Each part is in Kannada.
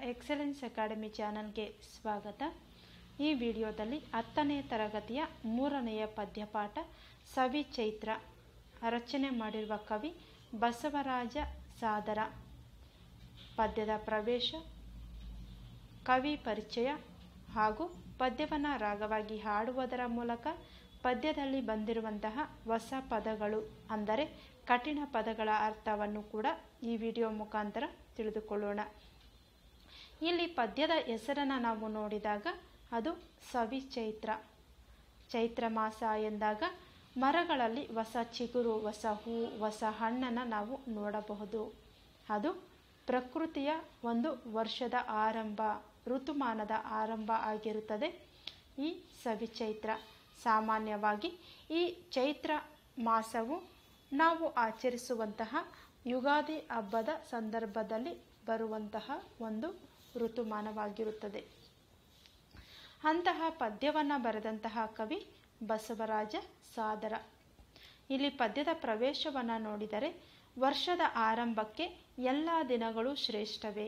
ಎಕ್ಸಲೆನ್ಸ್ ಅಕಾಡೆಮಿ ಚಾನಲ್ಗೆ ಸ್ವಾಗತ ಈ ವಿಡಿಯೋದಲ್ಲಿ ಹತ್ತನೇ ತರಗತಿಯ ಮೂರನೆಯ ಪದ್ಯಪಾಠ ಸವಿ ಚೈತ್ರ ರಚನೆ ಮಾಡಿರುವ ಕವಿ ಬಸವರಾಜ ಸಾದರ ಪದ್ಯದ ಪ್ರವೇಶ ಕವಿ ಪರಿಚಯ ಹಾಗೂ ಪದ್ಯವನ್ನು ರಾಗವಾಗಿ ಹಾಡುವುದರ ಮೂಲಕ ಪದ್ಯದಲ್ಲಿ ಬಂದಿರುವಂತಹ ಹೊಸ ಪದಗಳು ಅಂದರೆ ಕಠಿಣ ಪದಗಳ ಅರ್ಥವನ್ನು ಕೂಡ ಈ ವಿಡಿಯೋ ಮುಖಾಂತರ ತಿಳಿದುಕೊಳ್ಳೋಣ ಇಲ್ಲಿ ಪದ್ಯದ ಹೆಸರನ್ನು ನಾವು ನೋಡಿದಾಗ ಅದು ಸವಿ ಚೈತ್ರ ಚೈತ್ರ ಮಾಸ ಎಂದಾಗ ಮರಗಳಲ್ಲಿ ಹೊಸ ಚಿಗುರು ಹೊಸ ಹೂ ಹೊಸ ಹಣ್ಣನ್ನು ನಾವು ನೋಡಬಹುದು ಅದು ಪ್ರಕೃತಿಯ ಒಂದು ವರ್ಷದ ಆರಂಭ ಋತುಮಾನದ ಆರಂಭ ಆಗಿರುತ್ತದೆ ಈ ಸವಿ ಚೈತ್ರ ಸಾಮಾನ್ಯವಾಗಿ ಈ ಚೈತ್ರ ಮಾಸವು ನಾವು ಆಚರಿಸುವಂತಹ ಯುಗಾದಿ ಹಬ್ಬದ ಸಂದರ್ಭದಲ್ಲಿ ಬರುವಂತಹ ಒಂದು ಋತುಮಾನವಾಗಿರುತ್ತದೆ ಅಂತಹ ಪದ್ಯವನ್ನು ಬರೆದಂತಹ ಕವಿ ಬಸವರಾಜ ಸಾದರ ಇಲ್ಲಿ ಪದ್ಯದ ಪ್ರವೇಶವನ್ನು ನೋಡಿದರೆ ವರ್ಷದ ಆರಂಭಕ್ಕೆ ಎಲ್ಲ ದಿನಗಳು ಶ್ರೇಷ್ಠವೇ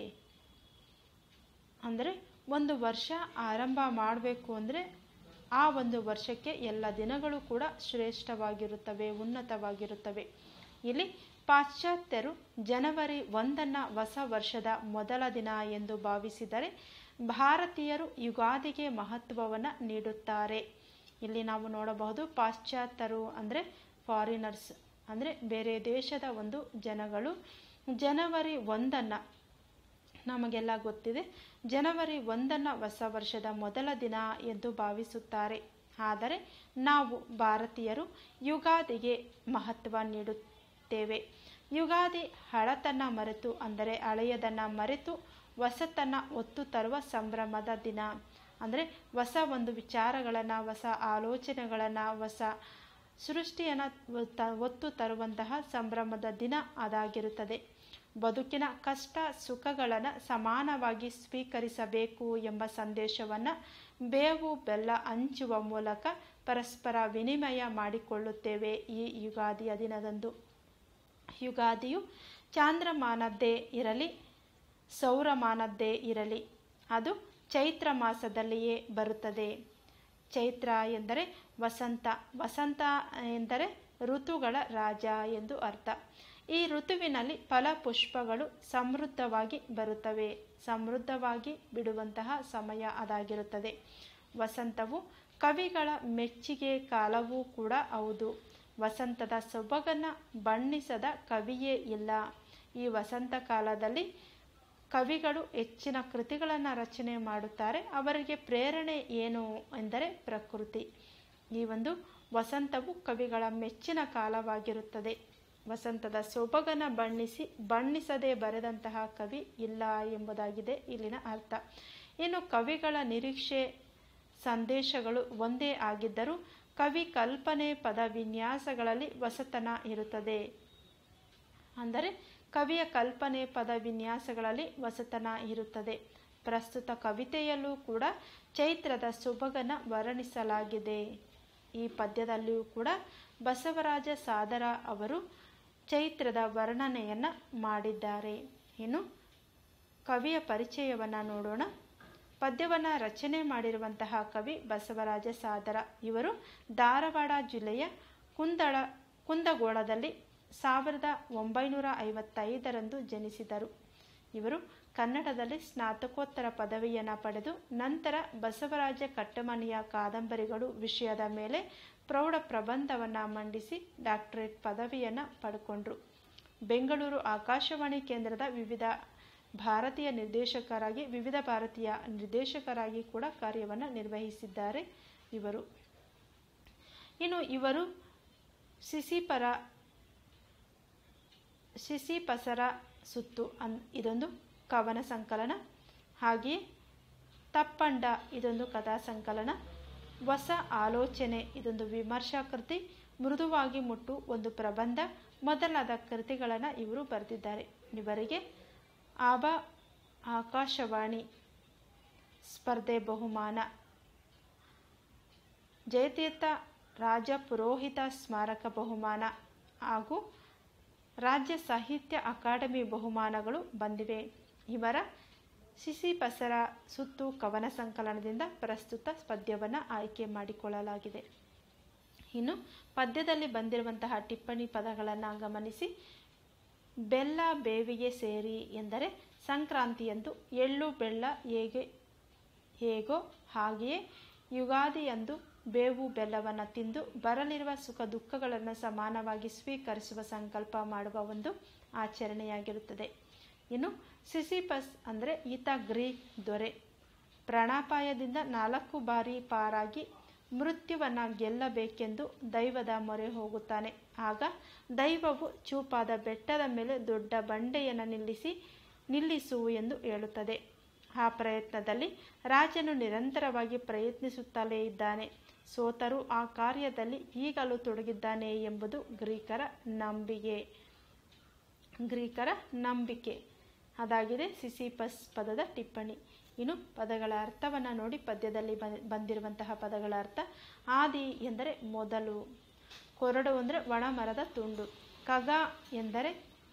ಅಂದರೆ ಒಂದು ವರ್ಷ ಆರಂಭ ಮಾಡಬೇಕು ಅಂದರೆ ಆ ಒಂದು ವರ್ಷಕ್ಕೆ ಎಲ್ಲ ದಿನಗಳು ಕೂಡ ಶ್ರೇಷ್ಠವಾಗಿರುತ್ತವೆ ಉನ್ನತವಾಗಿರುತ್ತವೆ ಇಲ್ಲಿ ಪಾಶ್ಚಾತ್ಯರು ಜನವರಿ ಒಂದನ್ನು ಹೊಸ ವರ್ಷದ ಮೊದಲ ದಿನ ಎಂದು ಭಾವಿಸಿದರೆ ಭಾರತೀಯರು ಯುಗಾದಿಗೆ ಮಹತ್ವವನ್ನು ನೀಡುತ್ತಾರೆ ಇಲ್ಲಿ ನಾವು ನೋಡಬಹುದು ಪಾಶ್ಚಾತ್ಯರು ಅಂದರೆ ಫಾರಿನರ್ಸ್ ಅಂದರೆ ಬೇರೆ ದೇಶದ ಒಂದು ಜನಗಳು ಜನವರಿ ಒಂದನ್ನು ನಮಗೆಲ್ಲ ಗೊತ್ತಿದೆ ಜನವರಿ ಒಂದನ್ನು ಹೊಸ ವರ್ಷದ ಮೊದಲ ದಿನ ಎಂದು ಭಾವಿಸುತ್ತಾರೆ ಆದರೆ ನಾವು ಭಾರತೀಯರು ಯುಗಾದಿಗೆ ಮಹತ್ವ ನೀಡುತ್ತೇವೆ ಯುಗಾದಿ ಹಳತನ್ನು ಮರೆತು ಅಂದರೆ ಹಳೆಯದನ್ನು ಮರೆತು ಹೊಸತನ್ನು ಒತ್ತು ತರುವ ಸಂಭ್ರಮದ ದಿನ ಅಂದರೆ ಹೊಸ ಒಂದು ವಿಚಾರಗಳನ್ನು ಹೊಸ ಆಲೋಚನೆಗಳನ್ನು ಹೊಸ ಸೃಷ್ಟಿಯನ್ನು ಒತ್ತು ತರುವಂತಹ ಸಂಭ್ರಮದ ದಿನ ಅದಾಗಿರುತ್ತದೆ ಬದುಕಿನ ಕಷ್ಟ ಸುಖಗಳನ್ನು ಸಮಾನವಾಗಿ ಸ್ವೀಕರಿಸಬೇಕು ಎಂಬ ಸಂದೇಶವನ್ನು ಬೇವು ಬೆಲ್ಲ ಹಂಚುವ ಮೂಲಕ ಪರಸ್ಪರ ವಿನಿಮಯ ಮಾಡಿಕೊಳ್ಳುತ್ತೇವೆ ಈ ಯುಗಾದಿಯ ದಿನದಂದು ಯುಗಾದಿಯು ಚಾಂದ್ರಮಾನದ್ದೇ ಇರಲಿ ಸೌರಮಾನದ್ದೇ ಇರಲಿ ಅದು ಚೈತ್ರ ಮಾಸದಲ್ಲಿಯೇ ಬರುತ್ತದೆ ಚೈತ್ರ ಎಂದರೆ ವಸಂತ ವಸಂತ ಎಂದರೆ ಋತುಗಳ ರಾಜ ಎಂದು ಅರ್ಥ ಈ ಋತುವಿನಲ್ಲಿ ಫಲಪುಷ್ಪಗಳು ಸಮೃದ್ಧವಾಗಿ ಬರುತ್ತವೆ ಸಮೃದ್ಧವಾಗಿ ಬಿಡುವಂತಹ ಸಮಯ ಅದಾಗಿರುತ್ತದೆ ವಸಂತವು ಕವಿಗಳ ಮೆಚ್ಚುಗೆ ಕಾಲವೂ ಕೂಡ ಹೌದು ವಸಂತದ ಸೊಬಗನ್ನು ಬಣ್ಣಿಸದ ಕವಿಯೇ ಇಲ್ಲ ಈ ವಸಂತ ಕಾಲದಲ್ಲಿ ಕವಿಗಳು ಹೆಚ್ಚಿನ ಕೃತಿಗಳನ್ನು ರಚನೆ ಮಾಡುತ್ತಾರೆ ಅವರಿಗೆ ಪ್ರೇರಣೆ ಏನು ಎಂದರೆ ಪ್ರಕೃತಿ ಈ ಒಂದು ವಸಂತವು ಕವಿಗಳ ಮೆಚ್ಚಿನ ಕಾಲವಾಗಿರುತ್ತದೆ ವಸಂತದ ಸೊಬಗನ್ನು ಬಣ್ಣಿಸಿ ಬಣ್ಣಿಸದೆ ಬರೆದಂತಹ ಕವಿ ಇಲ್ಲ ಎಂಬುದಾಗಿದೆ ಇಲ್ಲಿನ ಅರ್ಥ ಇನ್ನು ಕವಿಗಳ ನಿರೀಕ್ಷೆ ಸಂದೇಶಗಳು ಒಂದೇ ಆಗಿದ್ದರೂ ಕವಿ ಕಲ್ಪನೆ ಪದ ವಿನ್ಯಾಸಗಳಲ್ಲಿ ಹೊಸತನ ಇರುತ್ತದೆ ಅಂದರೆ ಕವಿಯ ಕಲ್ಪನೆ ಪದ ವಿನ್ಯಾಸಗಳಲ್ಲಿ ಹೊಸತನ ಇರುತ್ತದೆ ಪ್ರಸ್ತುತ ಕವಿತೆಯಲ್ಲೂ ಕೂಡ ಚೈತ್ರದ ಸೊಬಗನ್ನು ವರ್ಣಿಸಲಾಗಿದೆ ಈ ಪದ್ಯದಲ್ಲಿಯೂ ಕೂಡ ಬಸವರಾಜ ಸಾದರ ಅವರು ಚೈತ್ರದ ವರ್ಣನೆಯನ್ನು ಮಾಡಿದ್ದಾರೆ ಇನ್ನು ಕವಿಯ ಪರಿಚಯವನ್ನು ನೋಡೋಣ ಪದ್ಯವನ್ನು ರಚನೆ ಮಾಡಿರುವಂತಹ ಕವಿ ಬಸವರಾಜ ಸಾದರ ಇವರು ಧಾರವಾಡ ಜಿಲ್ಲೆಯ ಕುಂದಳ ಕುಂದಗೋಳದಲ್ಲಿ ಸಾವಿರದ ಒಂಬೈನೂರ ಐವತ್ತೈದರಂದು ಜನಿಸಿದರು ಇವರು ಕನ್ನಡದಲ್ಲಿ ಸ್ನಾತಕೋತ್ತರ ಪದವಿಯನ್ನು ಪಡೆದು ನಂತರ ಬಸವರಾಜ ಕಟ್ಟಮನಿಯ ಕಾದಂಬರಿಗಳು ವಿಷಯದ ಮೇಲೆ ಪ್ರೌಢ ಪ್ರಬಂಧವನ್ನು ಮಂಡಿಸಿ ಡಾಕ್ಟರೇಟ್ ಪದವಿಯನ್ನು ಪಡ್ಕೊಂಡ್ರು ಬೆಂಗಳೂರು ಆಕಾಶವಾಣಿ ಕೇಂದ್ರದ ವಿವಿಧ ಭಾರತೀಯ ನಿರ್ದೇಶಕರಾಗಿ ವಿವಿಧ ಭಾರತೀಯ ನಿರ್ದೇಶಕರಾಗಿ ಕೂಡ ಕಾರ್ಯವನ್ನು ನಿರ್ವಹಿಸಿದ್ದಾರೆ ಇವರು ಇನ್ನು ಇವರು ಸಿಸಿಪರ ಸಿಸಿಪಸರ ಸುತ್ತು ಅನ್ ಇದೊಂದು ಕವನ ಸಂಕಲನ ಹಾಗೆಯೇ ತಪ್ಪಂಡ ಇದೊಂದು ಕಥಾ ಸಂಕಲನ ಹೊಸ ಆಲೋಚನೆ ಇದೊಂದು ವಿಮರ್ಶಾ ಕೃತಿ ಮೃದುವಾಗಿ ಮುಟ್ಟು ಒಂದು ಪ್ರಬಂಧ ಮೊದಲಾದ ಕೃತಿಗಳನ್ನು ಇವರು ಬರೆದಿದ್ದಾರೆ ಇವರಿಗೆ ಆಬಾ ಆಕಾಶವಾಣಿ ಸ್ಪರ್ಧೆ ಬಹುಮಾನ ಜಯತೀರ್ಥ ರಾಜ ಪುರೋಹಿತ ಸ್ಮಾರಕ ಬಹುಮಾನ ಹಾಗೂ ರಾಜ್ಯ ಸಾಹಿತ್ಯ ಅಕಾಡೆಮಿ ಬಹುಮಾನಗಳು ಬಂದಿವೆ ಇವರ ಸಿಸಿ ಪಸರ ಸುತ್ತು ಕವನ ಸಂಕಲನದಿಂದ ಪ್ರಸ್ತುತ ಪದ್ಯವನ್ನು ಆಯ್ಕೆ ಮಾಡಿಕೊಳ್ಳಲಾಗಿದೆ ಇನ್ನು ಪದ್ಯದಲ್ಲಿ ಬಂದಿರುವಂತಹ ಟಿಪ್ಪಣಿ ಪದಗಳನ್ನು ಗಮನಿಸಿ ಬೆಲ್ಲ ಬೇವಿಗೆ ಸೇರಿ ಎಂದರೆ ಸಂಕ್ರಾಂತಿಯಂದು ಎಳ್ಳು ಬೆಲ್ಲ ಹೇಗೆ ಹೇಗೋ ಹಾಗೆಯೇ ಯುಗಾದಿಯಂದು ಬೇವು ಬೆಲ್ಲವನ್ನು ತಿಂದು ಬರಲಿರುವ ಸುಖ ದುಃಖಗಳನ್ನು ಸಮಾನವಾಗಿ ಸ್ವೀಕರಿಸುವ ಸಂಕಲ್ಪ ಮಾಡುವ ಒಂದು ಆಚರಣೆಯಾಗಿರುತ್ತದೆ ಇನ್ನು ಸಿಸಿಪಸ್ ಅಂದರೆ ಈತ ಗ್ರೀಕ್ ದೊರೆ ಪ್ರಾಣಾಪಾಯದಿಂದ ನಾಲ್ಕು ಬಾರಿ ಪಾರಾಗಿ ಮೃತ್ಯುವನ್ನು ಗೆಲ್ಲಬೇಕೆಂದು ದೈವದ ಮೊರೆ ಹೋಗುತ್ತಾನೆ ಆಗ ದೈವವು ಚೂಪಾದ ಬೆಟ್ಟದ ಮೇಲೆ ದೊಡ್ಡ ಬಂಡೆಯನ್ನು ನಿಲ್ಲಿಸಿ ನಿಲ್ಲಿಸು ಎಂದು ಹೇಳುತ್ತದೆ ಆ ಪ್ರಯತ್ನದಲ್ಲಿ ರಾಜನು ನಿರಂತರವಾಗಿ ಪ್ರಯತ್ನಿಸುತ್ತಲೇ ಇದ್ದಾನೆ ಸೋತರೂ ಆ ಕಾರ್ಯದಲ್ಲಿ ಈಗಲೂ ತೊಡಗಿದ್ದಾನೆ ಎಂಬುದು ಗ್ರೀಕರ ನಂಬಿಕೆ ಗ್ರೀಕರ ನಂಬಿಕೆ ಅದಾಗಿದೆ ಸಿಸಿಪಸ್ ಪದದ ಟಿಪ್ಪಣಿ ಇನ್ನು ಪದಗಳ ಅರ್ಥವನ್ನು ನೋಡಿ ಪದ್ಯದಲ್ಲಿ ಬಂದಿರುವಂತಹ ಪದಗಳ ಅರ್ಥ ಆದಿ ಎಂದರೆ ಮೊದಲು ಕೊರಡು ಅಂದರೆ ಒಣ ಮರದ ತುಂಡು ಕಗ ಎಂದರೆ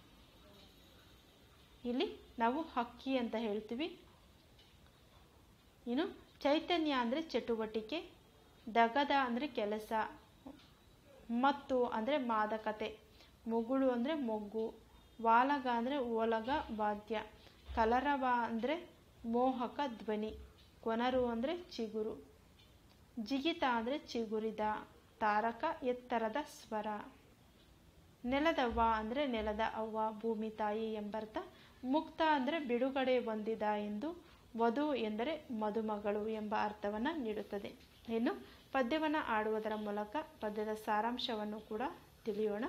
ಇಲ್ಲಿ ನಾವು ಹಕ್ಕಿ ಅಂತ ಹೇಳ್ತೀವಿ ಇನ್ನು ಚೈತನ್ಯ ಅಂದರೆ ಚಟುವಟಿಕೆ ದಗದ ಅಂದರೆ ಕೆಲಸ ಮತ್ತು ಅಂದರೆ ಮಾದಕತೆ ಮುಗುಳು ಅಂದರೆ ಮೊಗ್ಗು ವಾಲಗ ಅಂದರೆ ಓಲಗ ವಾದ್ಯ ಕಲರವ ಅಂದರೆ ಮೋಹಕ ಧ್ವನಿ ಕೊನರು ಅಂದರೆ ಚಿಗುರು ಜಿಗಿತ ಅಂದರೆ ಚಿಗುರಿದ ತಾರಕ ಎತ್ತರದ ಸ್ವರ ನೆಲದವ್ವ ಅಂದರೆ ನೆಲದ ಅವ್ವ ಭೂಮಿ ತಾಯಿ ಎಂಬರ್ಥ ಮುಕ್ತ ಅಂದರೆ ಬಿಡುಗಡೆ ಹೊಂದಿದ ಎಂದು ವಧು ಎಂದರೆ ಮದುಮಗಳು ಎಂಬ ಅರ್ಥವನ್ನು ನೀಡುತ್ತದೆ ಇನ್ನು ಪದ್ಯವನ್ನು ಆಡುವುದರ ಮೂಲಕ ಪದ್ಯದ ಸಾರಾಂಶವನ್ನು ಕೂಡ ತಿಳಿಯೋಣ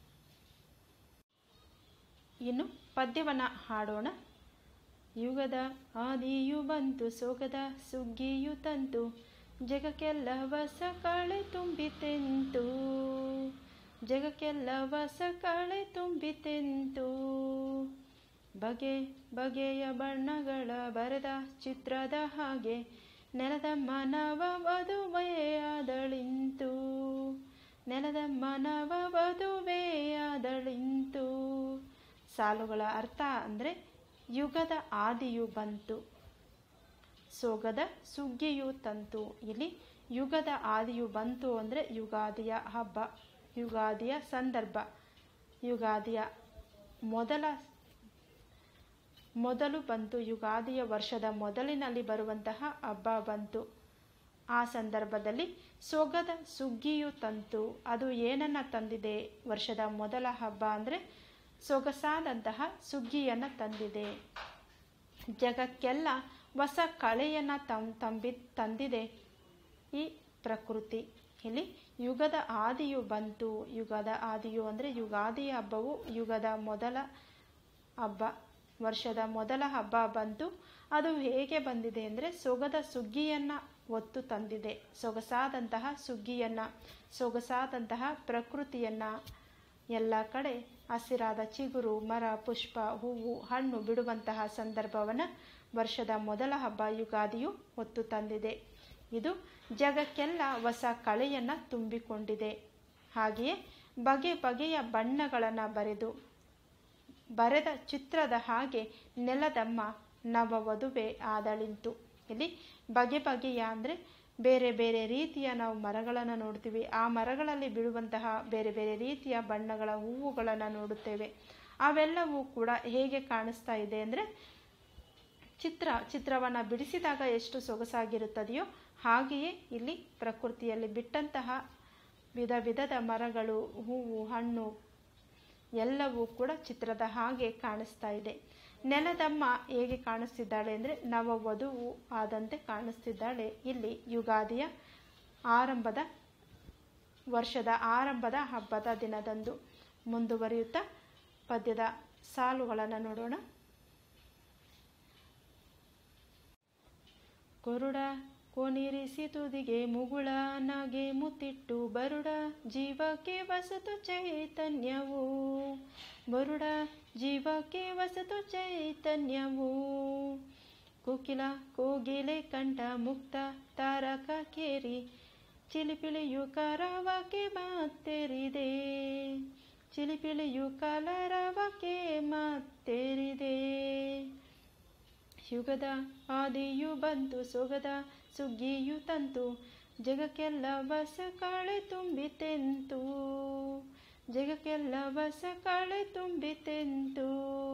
ಇನ್ನು ಪದ್ಯವನ್ನು ಹಾಡೋಣ ಯುಗದ ಆದಿಯು ಬಂತು ಸೊಗದ ಸುಗ್ಗಿಯು ತಂತು ಜಗಕ್ಕೆಲ್ಲ ವಸ ಕಳೆ ತುಂಬಿತೆಂತು ಜಗಕ್ಕೆಲ್ಲ ವಸ ಕಳೆ ತುಂಬಿತೆಂತು ಬಗೆ ಬಗೆಯ ಬಣ್ಣಗಳ ಬರೆದ ಚಿತ್ರದ ಹಾಗೆ ನೆಲದ ಮನವ ವಧುವೆಯಾದಳಿಂತು ನೆಲದ ಮನವ ವಧುವೆಯಾದಳಿಂತು ಸಾಲುಗಳ ಅರ್ಥ ಅಂದರೆ ಯುಗದ ಆದಿಯು ಬಂತು ಸೊಗದ ಸುಗ್ಗಿಯು ತಂತು ಇಲ್ಲಿ ಯುಗದ ಆದಿಯು ಬಂತು ಅಂದರೆ ಯುಗಾದಿಯ ಹಬ್ಬ ಯುಗಾದಿಯ ಸಂದರ್ಭ ಯುಗಾದಿಯ ಮೊದಲ ಮೊದಲು ಬಂತು ಯುಗಾದಿಯ ವರ್ಷದ ಮೊದಲಿನಲ್ಲಿ ಬರುವಂತಹ ಹಬ್ಬ ಬಂತು ಆ ಸಂದರ್ಭದಲ್ಲಿ ಸೊಗದ ಸುಗ್ಗಿಯು ತಂತು ಅದು ಏನನ್ನು ತಂದಿದೆ ವರ್ಷದ ಮೊದಲ ಹಬ್ಬ ಅಂದರೆ ಸೊಗಸಾದಂತಹ ಸುಗ್ಗಿಯನ್ನು ತಂದಿದೆ ಜಗಕ್ಕೆಲ್ಲ ಹೊಸ ಕಳೆಯನ್ನು ತಂ ತಂಬಿ ತಂದಿದೆ ಈ ಪ್ರಕೃತಿ ಇಲ್ಲಿ ಯುಗದ ಆದಿಯು ಬಂತು ಯುಗದ ಆದಿಯು ಅಂದರೆ ಯುಗಾದಿ ಹಬ್ಬವು ಯುಗದ ಮೊದಲ ಹಬ್ಬ ವರ್ಷದ ಮೊದಲ ಹಬ್ಬ ಬಂತು ಅದು ಹೇಗೆ ಬಂದಿದೆ ಅಂದರೆ ಸೊಗದ ಸುಗ್ಗಿಯನ್ನು ಒತ್ತು ತಂದಿದೆ ಸೊಗಸಾದಂತಹ ಸುಗ್ಗಿಯನ್ನು ಸೊಗಸಾದಂತಹ ಪ್ರಕೃತಿಯನ್ನು ಎಲ್ಲ ಕಡೆ ಹಸಿರಾದ ಚಿಗುರು ಮರ ಪುಷ್ಪ ಹೂವು ಹಣ್ಣು ಬಿಡುವಂತಹ ಸಂದರ್ಭವನ್ನು ವರ್ಷದ ಮೊದಲ ಹಬ್ಬ ಯುಗಾದಿಯು ಹೊತ್ತು ತಂದಿದೆ ಇದು ಜಗಕ್ಕೆಲ್ಲ ಹೊಸ ಕಳೆಯನ್ನು ತುಂಬಿಕೊಂಡಿದೆ ಹಾಗೆಯೇ ಬಗೆ ಬಗೆಯ ಬಣ್ಣಗಳನ್ನು ಬರೆದು ಬರೆದ ಚಿತ್ರದ ಹಾಗೆ ನೆಲದಮ್ಮ ನವವಧುವೆ ಆದಳಿಂತು ಇಲ್ಲಿ ಬಗೆ ಬಗೆಯ ಅಂದರೆ ಬೇರೆ ಬೇರೆ ರೀತಿಯ ನಾವು ಮರಗಳನ್ನು ನೋಡ್ತೀವಿ ಆ ಮರಗಳಲ್ಲಿ ಬಿಡುವಂತಹ ಬೇರೆ ಬೇರೆ ರೀತಿಯ ಬಣ್ಣಗಳ ಹೂವುಗಳನ್ನು ನೋಡುತ್ತೇವೆ ಅವೆಲ್ಲವೂ ಕೂಡ ಹೇಗೆ ಕಾಣಿಸ್ತಾ ಇದೆ ಅಂದರೆ ಚಿತ್ರ ಚಿತ್ರವನ್ನು ಬಿಡಿಸಿದಾಗ ಎಷ್ಟು ಸೊಗಸಾಗಿರುತ್ತದೆಯೋ ಹಾಗೆಯೇ ಇಲ್ಲಿ ಪ್ರಕೃತಿಯಲ್ಲಿ ಬಿಟ್ಟಂತಹ ವಿಧ ವಿಧದ ಮರಗಳು ಹೂವು ಹಣ್ಣು ಎಲ್ಲವೂ ಕೂಡ ಚಿತ್ರದ ಹಾಗೆ ಕಾಣಿಸ್ತಾ ಇದೆ ನೆಲದಮ್ಮ ಹೇಗೆ ಕಾಣಿಸ್ತಿದ್ದಾಳೆ ಅಂದರೆ ನವವಧುವು ಆದಂತೆ ಕಾಣಿಸ್ತಿದ್ದಾಳೆ ಇಲ್ಲಿ ಯುಗಾದಿಯ ಆರಂಭದ ವರ್ಷದ ಆರಂಭದ ಹಬ್ಬದ ದಿನದಂದು ಮುಂದುವರಿಯುತ್ತಾ ಪದ್ಯದ ಸಾಲುಗಳನ್ನು ನೋಡೋಣ ಕೊರುಡ ಕೊನಿರಿಸಿ ತುದಿಗೆ ಮುಗುಳ ನಗೆ ಮುತ್ತಿಟ್ಟು ಬರುಡ ಜೀವಕ್ಕೆ ವಸತು ಚೈತನ್ಯವು ಬರುಡ ಜೀವಕ್ಕೆ ವಸತು ಚೈತನ್ಯವು ಕುಕಿಲ ಕೋಗಿಲೆ ಕಂಠ ಮುಕ್ತ ತಾರಕ ಕೇರಿ ಚಿಲಿಪಿಳಿಯು ಕರವಕ್ಕೆ ಮತ್ತೆರಿದೆ ಚಿಲಿಪಿಳಿಯು ಕಲರವಕ್ಕೆ ಮತ್ತೆರಿದೆ ಯುಗದ ಆದಿಯು ಬಂತು ಸೊಗದ ಸುಗ್ಗಿಯು ತಂತು ಜಗಕ್ಕೆಲ್ಲ ಬಸ ಕಾಳೆ ತುಂಬಿತೆಂತು ಜಗಕ್ಕೆಲ್ಲ ಬಸ ಕಾಳೆ ತುಂಬಿತೆಂತು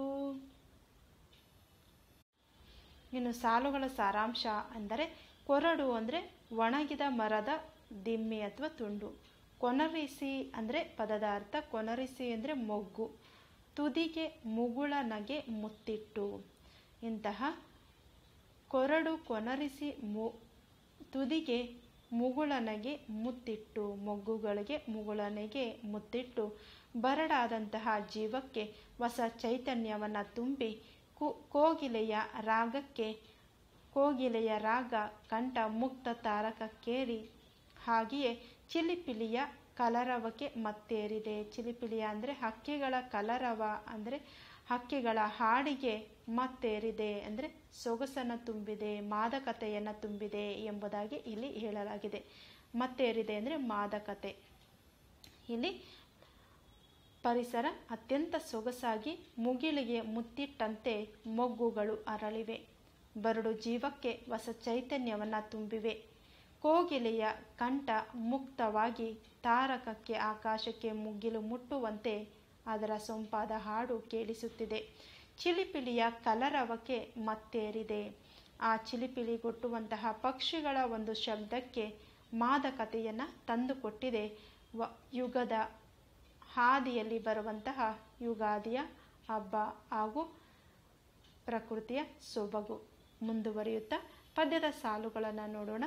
ಇನ್ನು ಸಾಲುಗಳ ಸಾರಾಂಶ ಅಂದರೆ ಕೊರಡು ಅಂದರೆ ಒಣಗಿದ ಮರದ ದಿಮ್ಮಿ ಅಥವಾ ತುಂಡು ಕೊನರಿಸಿ ಅಂದರೆ ಪದದ ಅರ್ಥ ಕೊನರಿಸಿ ಅಂದರೆ ಮೊಗ್ಗು ತುದಿಗೆ ಮುಗುಳನಗೆ ಮುತ್ತಿಟ್ಟು ಇಂತಹ ಕೊರಡು ಕೊನರಿಸಿ ಮು ತುದಿಗೆ ಮುಗುಳನಗೆ ಮುತ್ತಿಟ್ಟು ಮೊಗ್ಗುಗಳಿಗೆ ಮುಗುಳನೆಗೆ ಮುತ್ತಿಟ್ಟು ಬರಡಾದಂತಹ ಜೀವಕ್ಕೆ ಹೊಸ ಚೈತನ್ಯವನ್ನು ತುಂಬಿ ಕು ಕೋಗಿಲೆಯ ರಾಗಕ್ಕೆ ಕೋಗಿಲೆಯ ರಾಗ ಕಂಠ ಮುಕ್ತ ತಾರಕಕ್ಕೇರಿ ಹಾಗೆಯೇ ಚಿಲಿಪಿಲಿಯ ಕಲರವಕ್ಕೆ ಮತ್ತೇರಿದೆ ಚಿಲಿಪಿಲಿಯ ಅಂದರೆ ಹಕ್ಕಿಗಳ ಕಲರವ ಅಂದರೆ ಹಕ್ಕಿಗಳ ಹಾಡಿಗೆ ಮತ್ತೇರಿದೆ ಅಂದರೆ ಸೊಗಸನ್ನು ತುಂಬಿದೆ ಮಾದಕತೆಯನ್ನು ತುಂಬಿದೆ ಎಂಬುದಾಗಿ ಇಲ್ಲಿ ಹೇಳಲಾಗಿದೆ ಮತ್ತೇರಿದೆ ಅಂದರೆ ಮಾದಕತೆ ಇಲ್ಲಿ ಪರಿಸರ ಅತ್ಯಂತ ಸೊಗಸಾಗಿ ಮುಗಿಲಿಗೆ ಮುತ್ತಿಟ್ಟಂತೆ ಮೊಗ್ಗುಗಳು ಅರಳಿವೆ ಬರಡು ಜೀವಕ್ಕೆ ಹೊಸ ಚೈತನ್ಯವನ್ನು ತುಂಬಿವೆ ಕೋಗಿಲೆಯ ಕಂಠ ಮುಕ್ತವಾಗಿ ತಾರಕಕ್ಕೆ ಆಕಾಶಕ್ಕೆ ಮುಗಿಲು ಮುಟ್ಟುವಂತೆ ಅದರ ಸೊಂಪಾದ ಹಾಡು ಕೇಳಿಸುತ್ತಿದೆ ಚಿಲಿಪಿಲಿಯ ಕಲರವಕ್ಕೆ ಮತ್ತೇರಿದೆ ಆ ಚಿಲಿಪಿಲಿಗೊಟ್ಟುವಂತಹ ಪಕ್ಷಿಗಳ ಒಂದು ಶಬ್ದಕ್ಕೆ ಮಾದಕತೆಯನ್ನು ತಂದುಕೊಟ್ಟಿದೆ ವ ಯುಗದ ಹಾದಿಯಲ್ಲಿ ಬರುವಂತಹ ಯುಗಾದಿಯ ಹಬ್ಬ ಹಾಗೂ ಪ್ರಕೃತಿಯ ಸೊಬಗು ಮುಂದುವರಿಯುತ್ತಾ ಪದ್ಯದ ಸಾಲುಗಳನ್ನು ನೋಡೋಣ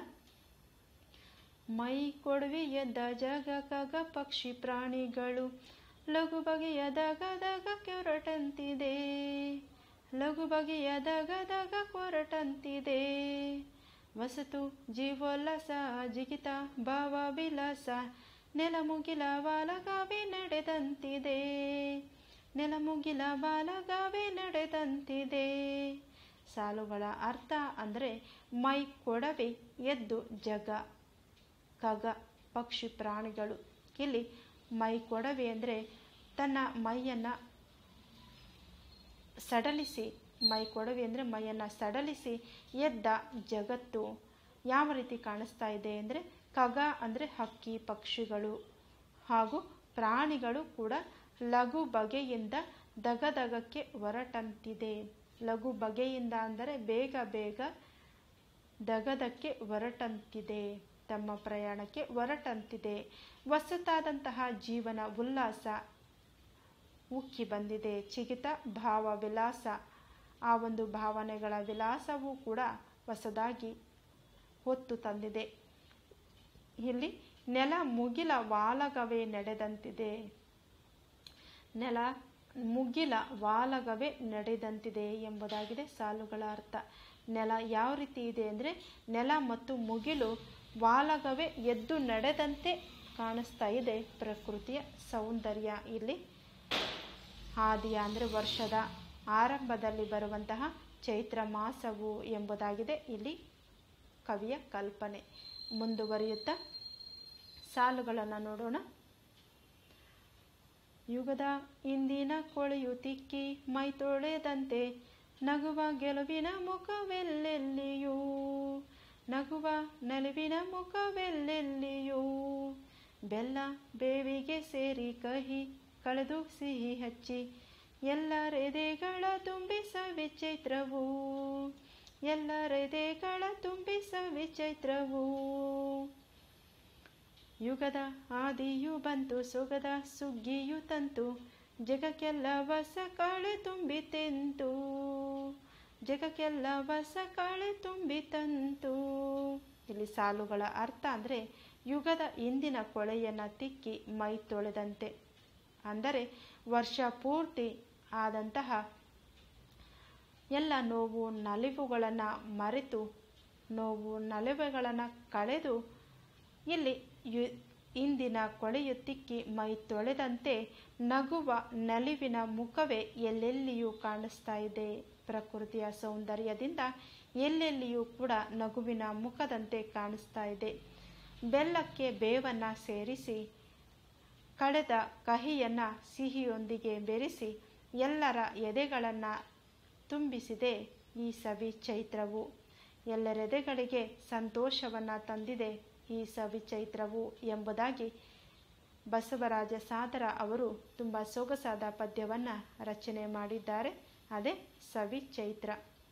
ಮೈ ಕೊಡುವಿ ಎದ್ದ ಜಗ ಕಗ ಪಕ್ಷಿ ಪ್ರಾಣಿಗಳು ಲಘು ಬಗೆಯ ದಗ ದಗ ಕೊರಟಂತಿದೆ ಲಘು ಬಗೆಯ ದಗ ದಗ ಕೊರಟಂತಿದೆ ವಸತು ಜೀವೋಲ್ಲಾಸ ಜಿಗಿತ ಭಾವ ವಿಲಾಸ ನೆಲಮುಗಿಲ ಬಾಲಗಾವೆ ನಡೆದಂತಿದೆ ನೆಲಮುಗಿಲ ಬಾಲಗಾವೆ ನಡೆದಂತಿದೆ ಸಾಲುಗಳ ಅರ್ಥ ಅಂದರೆ ಮೈ ಕೊಡವೆ ಎದ್ದು ಜಗ ಖಗ ಪಕ್ಷಿ ಪ್ರಾಣಿಗಳು ಇಲ್ಲಿ ಮೈ ಕೊಡವೆ ಅಂದರೆ ತನ್ನ ಮೈಯನ್ನು ಸಡಲಿಸಿ ಮೈ ಕೊಡವೆ ಅಂದರೆ ಮೈಯನ್ನು ಸಡಲಿಸಿ ಎದ್ದ ಜಗತ್ತು ಯಾವ ರೀತಿ ಕಾಣಿಸ್ತಾ ಇದೆ ಅಂದರೆ ಖಗ ಅಂದರೆ ಹಕ್ಕಿ ಪಕ್ಷಿಗಳು ಹಾಗೂ ಪ್ರಾಣಿಗಳು ಕೂಡ ಲಘು ಬಗೆಯಿಂದ ದಗದಗಕ್ಕೆ ಹೊರಟಂತಿದೆ ಲಘು ಬಗೆಯಿಂದ ಅಂದರೆ ಬೇಗ ಬೇಗ ದಗದಕ್ಕೆ ಹೊರಟಂತಿದೆ ತಮ್ಮ ಪ್ರಯಾಣಕ್ಕೆ ಹೊರಟಂತಿದೆ ಹೊಸತಾದಂತಹ ಜೀವನ ಉಲ್ಲಾಸ ಉಕ್ಕಿ ಬಂದಿದೆ ಚಿಗಿತ ಭಾವ ವಿಲಾಸ ಆ ಒಂದು ಭಾವನೆಗಳ ವಿಲಾಸವೂ ಕೂಡ ಹೊಸದಾಗಿ ಹೊತ್ತು ತಂದಿದೆ ಇಲ್ಲಿ ನೆಲ ಮುಗಿಲ ವಾಲಗವೇ ನಡೆದಂತಿದೆ ನೆಲ ಮುಗಿಲ ವಾಲಗವೇ ನಡೆದಂತಿದೆ ಎಂಬುದಾಗಿದೆ ಸಾಲುಗಳ ಅರ್ಥ ನೆಲ ಯಾವ ರೀತಿ ಇದೆ ಅಂದರೆ ನೆಲ ಮತ್ತು ಮುಗಿಲು ವಾಲಗವೇ ಎದ್ದು ನಡೆದಂತೆ ಕಾಣಿಸ್ತಾ ಇದೆ ಪ್ರಕೃತಿಯ ಸೌಂದರ್ಯ ಇಲ್ಲಿ ಆದಿಯ ಅಂದರೆ ವರ್ಷದ ಆರಂಭದಲ್ಲಿ ಬರುವಂತಹ ಚೈತ್ರ ಮಾಸವು ಎಂಬುದಾಗಿದೆ ಇಲ್ಲಿ ಕವಿಯ ಕಲ್ಪನೆ ಮುಂದುವರಿಯುತ್ತಾ ಸಾಲುಗಳನ್ನು ನೋಡೋಣ ಯುಗದ ಇಂದಿನ ಕೊಳೆಯು ತಿಕ್ಕಿ ಮೈ ತೊಳೆದಂತೆ ನಗುವ ಗೆಲುವಿನ ಮುಖವೆಲ್ಲೆಲ್ಲಿಯೂ ನಗುವ ನಲಿವಿನ ಮುಖವೆಲ್ಲೆಲ್ಲಿಯೂ ಬೆಲ್ಲ ಬೇವಿಗೆ ಸೇರಿ ಕಹಿ ಕಳೆದು ಸಿಹಿ ಹಚ್ಚಿ ಎಲ್ಲರೆದೆಗಳ ತುಂಬಿಸ ವಿಚೈತ್ರವು ಎಲ್ಲರೆದೆಗಳ ತುಂಬಿಸ ವಿಚೈತ್ರವು ಯುಗದ ಆದಿಯು ಬಂತು ಸೊಗದ ಸುಗ್ಗಿಯು ತಂತು ಜಗಕ್ಕೆಲ್ಲ ಹೊಸ ಕಾಳೆ ತುಂಬಿತೆಂತು ಜಗಕ್ಕೆಲ್ಲ ಹೊಸ ಕಾಳೆ ತುಂಬಿತಂತು ಇಲ್ಲಿ ಸಾಲುಗಳ ಅರ್ಥ ಅಂದರೆ ಯುಗದ ಇಂದಿನ ಕೊಳೆಯನ್ನು ತಿಕ್ಕಿ ಮೈ ತೊಳೆದಂತೆ ಅಂದರೆ ವರ್ಷ ಪೂರ್ತಿ ಆದಂತಹ ಎಲ್ಲ ನೋವು ನಲಿವುಗಳನ್ನು ಮರೆತು ನೋವು ನಲಿವುಗಳನ್ನು ಕಳೆದು ಇಲ್ಲಿ ಯು ಇಂದಿನ ಕೊಳೆಯು ತಿಕ್ಕಿ ಮೈ ತೊಳೆದಂತೆ ನಗುವ ನಲಿವಿನ ಮುಖವೇ ಎಲ್ಲೆಲ್ಲಿಯೂ ಕಾಣಿಸ್ತಾ ಇದೆ ಪ್ರಕೃತಿಯ ಸೌಂದರ್ಯದಿಂದ ಎಲ್ಲೆಲ್ಲಿಯೂ ಕೂಡ ನಗುವಿನ ಮುಖದಂತೆ ಕಾಣಿಸ್ತಾ ಇದೆ ಬೆಲ್ಲಕ್ಕೆ ಬೇವನ್ನು ಸೇರಿಸಿ ಕಳೆದ ಕಹಿಯನ್ನು ಸಿಹಿಯೊಂದಿಗೆ ಬೆರೆಸಿ ಎಲ್ಲರ ಎದೆಗಳನ್ನು ತುಂಬಿಸಿದೆ ಈ ಸವಿ ಚೈತ್ರವು ಎಲ್ಲರೆದೆಗಳಿಗೆ ಸಂತೋಷವನ್ನು ತಂದಿದೆ ಈ ಸವಿ ಚೈತ್ರವು ಎಂಬುದಾಗಿ ಬಸವರಾಜ ಸಾದರ ಅವರು ತುಂಬ ಸೊಗಸಾದ ಪದ್ಯವನ್ನು ರಚನೆ ಮಾಡಿದ್ದಾರೆ ಅದೇ ಸವಿ ಚೈತ್ರ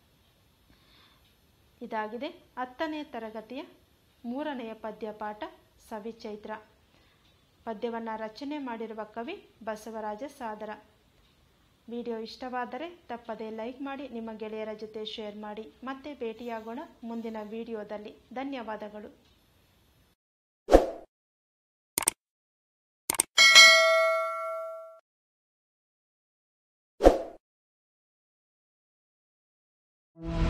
ಇದಾಗಿದೆ ಹತ್ತನೇ ತರಗತಿಯ ಮೂರನೆಯ ಪದ್ಯ ಪಾಠ ಸವಿ ಚೈತ್ರ ಪದ್ಯವನ್ನು ರಚನೆ ಮಾಡಿರುವ ಕವಿ ಬಸವರಾಜ ಸಾದರ ವಿಡಿಯೋ ಇಷ್ಟವಾದರೆ ತಪ್ಪದೇ ಲೈಕ್ ಮಾಡಿ ನಿಮ್ಮ ಗೆಳೆಯರ ಜೊತೆ ಶೇರ್ ಮಾಡಿ ಮತ್ತೆ ಭೇಟಿಯಾಗೋಣ ಮುಂದಿನ ವಿಡಿಯೋದಲ್ಲಿ ಧನ್ಯವಾದಗಳು thank you